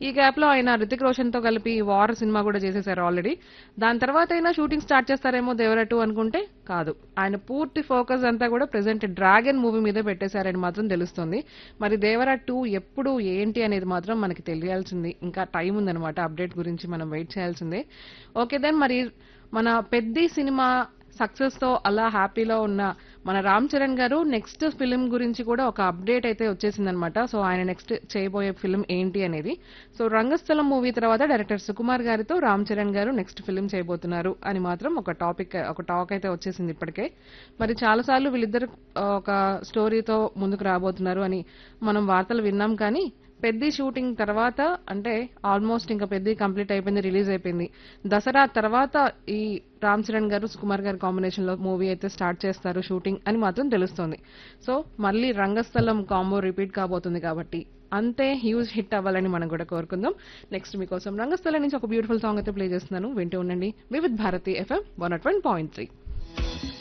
ఈ గ్యాప్ లో ఆయన రితిక్ రోషన్ తో కలిపి వార్ సినిమా కూడా చేసేసారు ఆల్రెడీ దాని తర్వాత అయినా షూటింగ్ స్టార్ట్ చేస్తారేమో దేవర టూ అనుకుంటే కాదు ఆయన పూర్తి ఫోకస్ అంతా కూడా ప్రెసెంట్ డ్రాగన్ మూవీ మీదే పెట్టేశారని మాత్రం తెలుస్తుంది మరి దేవర టూ ఎప్పుడు ఏంటి అనేది మాత్రం మనకి తెలియాల్సింది ఇంకా టైం ఉందన్నమాట అప్డేట్ గురించి మనం వెయిట్ చేయాల్సిందే ఓకే దెన్ మరి మన పెద్ది సినిమా సక్సెస్ తో అలా హ్యాపీలో ఉన్న మన రామ్ చరణ్ గారు నెక్స్ట్ ఫిలిం గురించి కూడా ఒక అప్డేట్ అయితే వచ్చేసిందనమాట సో ఆయన నెక్స్ట్ చేయబోయే ఫిలిం ఏంటి అనేది సో రంగస్థలం మూవీ తర్వాత డైరెక్టర్ సుకుమార్ గారితో రామ్ చరణ్ గారు నెక్స్ట్ ఫిలిం చేయబోతున్నారు అని మాత్రం ఒక టాపిక్ ఒక టాక్ అయితే వచ్చేసింది ఇప్పటికే మరి చాలాసార్లు వీళ్ళిద్దరు ఆ, ఒక స్టోరీతో ముందుకు రాబోతున్నారు అని మనం వార్తలు విన్నాం కానీ పెద్ద షూటింగ్ తర్వాత అంటే ఆల్మోస్ట్ ఇంకా పెద్ద కంప్లీట్ అయిపోయింది రిలీజ్ అయిపోయింది దసరా తర్వాత ఈ రామ్ చరణ్ గారు సుకుమార్ గారి కాంబినేషన్ లో మూవీ అయితే స్టార్ట్ చేస్తారు షూటింగ్ అని మాత్రం తెలుస్తుంది సో మళ్ళీ రంగస్థలం కాంబో రిపీట్ కాబోతుంది కాబట్టి అంతే హ్యూజ్ హిట్ అవ్వాలని మనం కూడా కోరుకుందాం నెక్స్ట్ మీకోసం రంగస్థలం నుంచి ఒక బ్యూటిఫుల్ సాంగ్ అయితే ప్లే చేస్తున్నాను వింటూ ఉండండి Vividh Bharati FM one point three